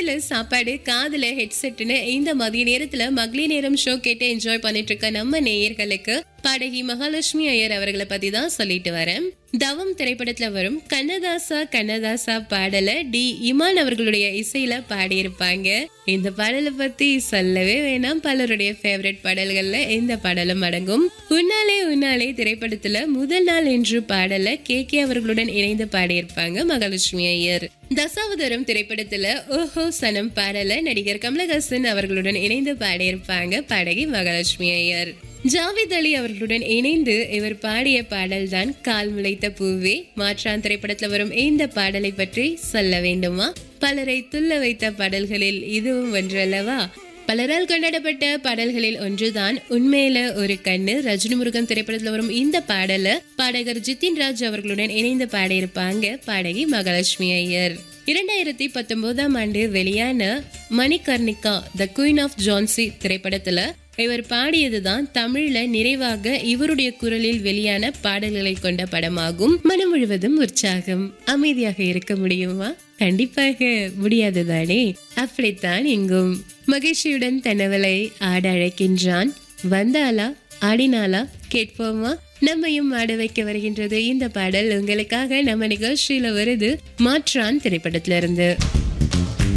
கையில சாப்பாடு காதுல ஹெட்செட்னு இந்த மதிய நேரத்துல மகளிர் நேரம் ஷோ கேட்டு என்ஜாய் பண்ணிட்டு இருக்க நம்ம நேயர்களுக்கு பாடகி மகாலட்சுமி ஐயர் அவர்களை பத்தி தான் சொல்லிட்டு வரேன் தவம் திரைப்படத்துல வரும் கண்ணதாசா கண்ணதாசா பாடல டி இமான் அவர்களுடைய இசையில பாடியிருப்பாங்க இந்த பாடலை பத்தி சொல்லவே வேணாம் பலருடைய ஃபேவரட் பாடல்கள்ல இந்த பாடலும் அடங்கும் உன்னாலே உன்னாலே திரைப்படத்துல முதல் நாள் என்று பாடல கே கே அவர்களுடன் இணைந்து பாடியிருப்பாங்க மகாலட்சுமி ஐயர் தசாவதாரம் திரைப்படத்துல ஓஹோ சனம் பாடல நடிகர் கமலஹாசன் அவர்களுடன் இணைந்து பாடியிருப்பாங்க பாடகி மகாலட்சுமி ஐயர் ஜாவித் அலி அவர்களுடன் இணைந்து இவர் பாடிய பாடல் தான் கால் முளைத்த பூவே மாற்றான் திரைப்படத்துல வரும் இந்த பாடலை பற்றி சொல்ல வேண்டுமா பலரை துள்ள வைத்த பாடல்களில் இதுவும் ஒன்றல்லவா பலரால் கொண்டாடப்பட்ட பாடல்களில் ஒன்றுதான் உண்மையில ஒரு கண்ணு ரஜினி முருகன் திரைப்படத்துல வரும் இந்த பாடல பாடகர் ஜித்தின் ராஜ் அவர்களுடன் இணைந்து பாடியிருப்பாங்க பாடகி மகாலட்சுமி ஐயர் இரண்டாயிரத்தி பத்தொன்பதாம் ஆண்டு வெளியான Manikarnika the queen of Jhansi திரைப்படத்துல இவர் பாடியதுதான் தமிழ்ல நிறைவாக இவருடைய குரலில் வெளியான பாடல்களை கொண்ட படமாகும் மனம் முழுவதும் உற்சாகம் அமைதியாக இருக்க முடியுமா கண்டிப்பாக முடியாதுதானே அப்படித்தான் இங்கும் மகிழ்ச்சியுடன் தன்னவளை ஆட அழைக்கின்றான் வந்தாளா ஆடினாளா கேட்போமா நம்மையும் ஆட வைக்க வருகின்றது இந்த பாடல் உங்களுக்காக நம்ம நிகழ்ச்சியில வருது மாற்றான் திரைப்படத்துல இருந்து